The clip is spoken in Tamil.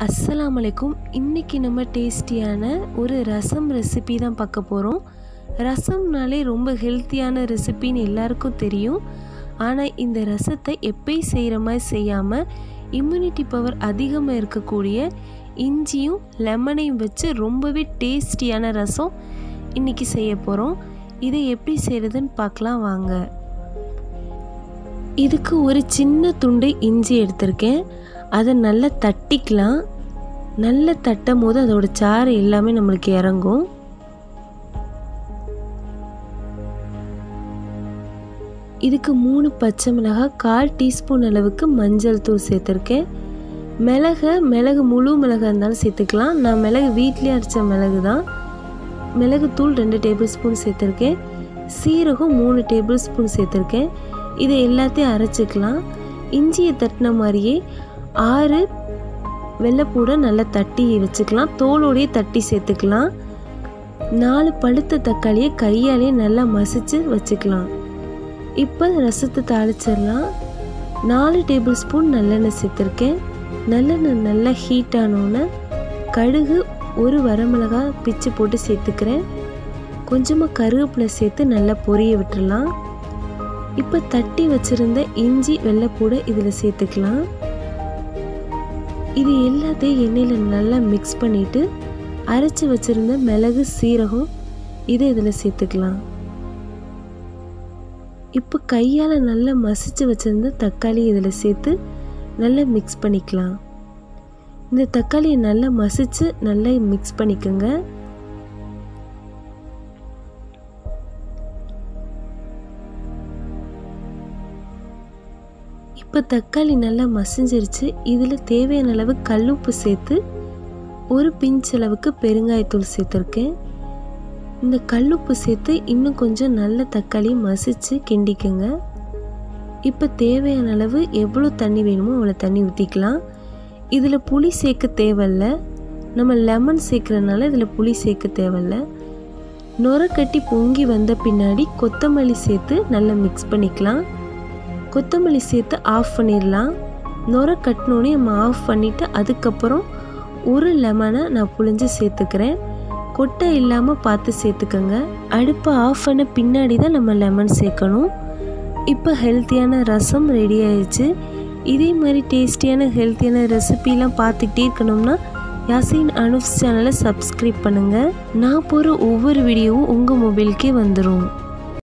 அஸ்ஸலாமு அலைக்கும் இன்றைக்கி நம்ம டேஸ்டியான ஒரு ரசம் ரெசிபி தான் பார்க்க போகிறோம் ரசம்னாலே ரொம்ப ஹெல்த்தியான ரெசிபின்னு எல்லாருக்கும் தெரியும் ஆனால் இந்த ரசத்தை எப்பயும் செய்கிற மாதிரி செய்யாமல் இம்யூனிட்டி பவர் அதிகமாக இருக்கக்கூடிய இஞ்சியும் லெமனையும் வச்சு ரொம்பவே டேஸ்டியான ரசம் இன்றைக்கி செய்ய போகிறோம் இதை எப்படி செய்கிறதுன்னு பார்க்கலாம் வாங்க இதுக்கு ஒரு சின்ன துண்டு இஞ்சி எடுத்திருக்கேன் அதை நல்லா தட்டிக்கலாம் நல்லா தட்டும் போது அதோட சாறு எல்லாமே நம்மளுக்கு இறங்கும் இதுக்கு மூணு பச்சை மிளகாய் கால் டீஸ்பூன் அளவுக்கு மஞ்சள் தூள் சேர்த்துருக்கேன் மிளகு மிளகு முழு மிளகு இருந்தாலும் சேர்த்துக்கலாம் நான் மிளகு வீட்லேயே அரைச்ச மிளகு தான் மிளகு தூள் ரெண்டு டேபிள் ஸ்பூன் சேர்த்துருக்கேன் சீரகம் மூணு டேபிள் ஸ்பூன் சேர்த்துருக்கேன் இதை எல்லாத்தையும் அரைச்சிக்கலாம் இஞ்சியை தட்டின மாதிரியே ஆறு வெள்ளைப்பூடை நல்லா தட்டி வச்சுக்கலாம் தோலோடையே தட்டி சேர்த்துக்கலாம் நாலு பழுத்த தக்காளியை கையாலேயே நல்லா மசிச்சு வச்சுக்கலாம் இப்போ ரசத்தை தாளிச்சிடலாம் நாலு டேபிள் ஸ்பூன் நல்லெண்ணெய் சேர்த்துருக்கேன் நல்லெண்ணெய் நல்லா ஹீட் ஆனோன்னே கடுகு ஒரு வரமிளகாய் பிச்சு போட்டு சேர்த்துக்கிறேன் கொஞ்சமாக கருவேப்பிலை சேர்த்து நல்லா பொரிய விட்டுடலாம் இப்போ தட்டி வச்சுருந்த இஞ்சி வெள்ளைப்பூடை இதில் சேர்த்துக்கலாம் இது எல்லாத்தையும் எண்ணெயில் நல்லா மிக்ஸ் பண்ணிவிட்டு அரைச்சி வச்சுருந்த மிளகு சீரகம் இதை இதில் சேர்த்துக்கலாம் இப்போ கையால் நல்லா மசிச்சு வச்சுருந்த தக்காளி இதில் சேர்த்து நல்லா மிக்ஸ் பண்ணிக்கலாம் இந்த தக்காளியை நல்லா மசிச்சு நல்லா மிக்ஸ் பண்ணிக்கோங்க இப்போ தக்காளி நல்லா மசிஞ்சிருச்சு இதில் தேவையான அளவு கல்லுப்பு சேர்த்து ஒரு பிஞ்ச் அளவுக்கு பெருங்காயத்தூள் சேர்த்துருக்கேன் இந்த கல்லுப்பு சேர்த்து இன்னும் கொஞ்சம் நல்ல தக்காளி மசிச்சு கிண்டிக்கோங்க இப்போ தேவையான அளவு எவ்வளோ தண்ணி வேணுமோ அவ்வளோ தண்ணி ஊற்றிக்கலாம் இதில் புளி சேர்க்க தேவையில்ல நம்ம லெமன் சேர்க்குறதுனால இதில் புளி சேர்க்க தேவையில்ல நுர கட்டி பொங்கி வந்த பின்னாடி கொத்தமல்லி சேர்த்து நல்லா மிக்ஸ் பண்ணிக்கலாம் கொத்தமல்லி சேர்த்து ஆஃப் பண்ணிடலாம் நுர கட்டினோடனே நம்ம ஆஃப் பண்ணிவிட்டு அதுக்கப்புறம் ஒரு லெமனை நான் புழிஞ்சு சேர்த்துக்கிறேன் கொட்டை இல்லாமல் பார்த்து சேர்த்துக்கோங்க அடுப்பை ஆஃப் பண்ண பின்னாடி தான் நம்ம லெமன் சேர்க்கணும் இப்போ ஹெல்த்தியான ரசம் ரெடி ஆயிடுச்சு இதே மாதிரி டேஸ்டியான ஹெல்த்தியான ரெசிபிலாம் பார்த்துக்கிட்டே இருக்கணும்னா யாசின் அனுஃப்ஸ் சேனலை சப்ஸ்கிரைப் பண்ணுங்கள் நான் போகிற ஒவ்வொரு வீடியோவும் உங்கள் மொபைலுக்கே வந்துடும்